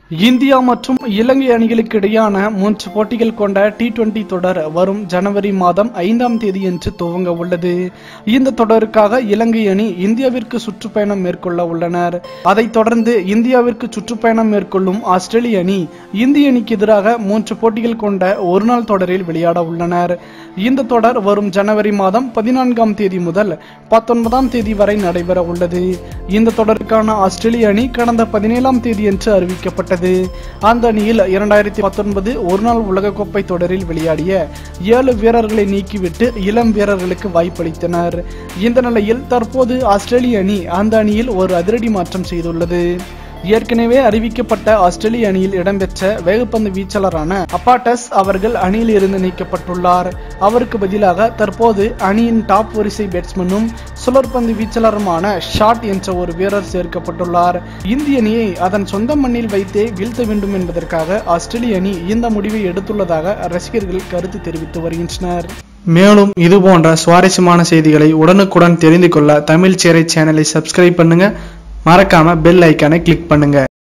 India மற்றும் இலங்கை அணிகளுக்கு இடையான மூன்று போட்டிகள் கொண்ட டி டுவெண்டி தொடர் வரும் ஜனவரி மாதம் ஐந்தாம் தேதியன்று துவங்க உள்ளது இந்த தொடருக்காக இலங்கை அணி இந்தியாவிற்கு சுற்றுப்பயணம் மேற்கொள்ள உள்ளனர் அதைத் தொடர்ந்து இந்தியாவிற்கு சுற்றுப்பயணம் மேற்கொள்ளும் ஆஸ்திரேலிய அணி இந்திய அணிக்கு எதிராக மூன்று போட்டிகள் கொண்ட ஒருநாள் தொடரில் விளையாட உள்ளனர் இந்த தொடர் வரும் ஜனவரி மாதம் பதினான்காம் தேதி முதல் பத்தொன்பதாம் தேதி வரை நடைபெற உள்ளது இந்த தொடருக்கான ஆஸ்திரேலிய அணி கடந்த பதினேழாம் தேதியன்று அறிவிக்கப்பட்டது அந்த அணியில் இரண்டாயிரத்தி பத்தொன்பது ஒருநாள் உலகக்கோப்பை தொடரில் விளையாடிய ஏழு வீரர்களை நீக்கிவிட்டு இளம் வீரர்களுக்கு வாய்ப்பளித்தனர் இந்த நிலையில் தற்போது ஆஸ்திரேலிய அணி அந்த அணியில் ஒரு அதிரடி மாற்றம் செய்துள்ளது ஏற்கனவே அறிவிக்கப்பட்ட ஆஸ்திரேலிய அணியில் இடம்பெற்ற வேகப்பந்து வீச்சாளரான அப்பாட்டஸ் அவர்கள் அணியில் இருந்து நீக்கப்பட்டுள்ளார் அவருக்கு பதிலாக தற்போது அணியின் டாப் வரிசை பேட்ஸ்மேனும் சுழற்பந்து வீச்சாளருமான ஷாட் என்ற ஒரு வீரர் சேர்க்கப்பட்டுள்ளார் இந்திய அணியை அதன் சொந்த மண்ணில் வைத்தே வீழ்த்த வேண்டும் என்பதற்காக ஆஸ்திரேலிய அணி இந்த முடிவை எடுத்துள்ளதாக ரசிகர்கள் கருத்து தெரிவித்து வருகின்றனர் மேலும் இது போன்ற சுவாரஸ்யமான செய்திகளை உடனுக்குடன் தெரிந்து கொள்ள தமிழ் சேரை சேனலை சப்ஸ்கிரைப் பண்ணுங்க மறக்காம பெல் ஐக்கானை கிளிக் பண்ணுங்க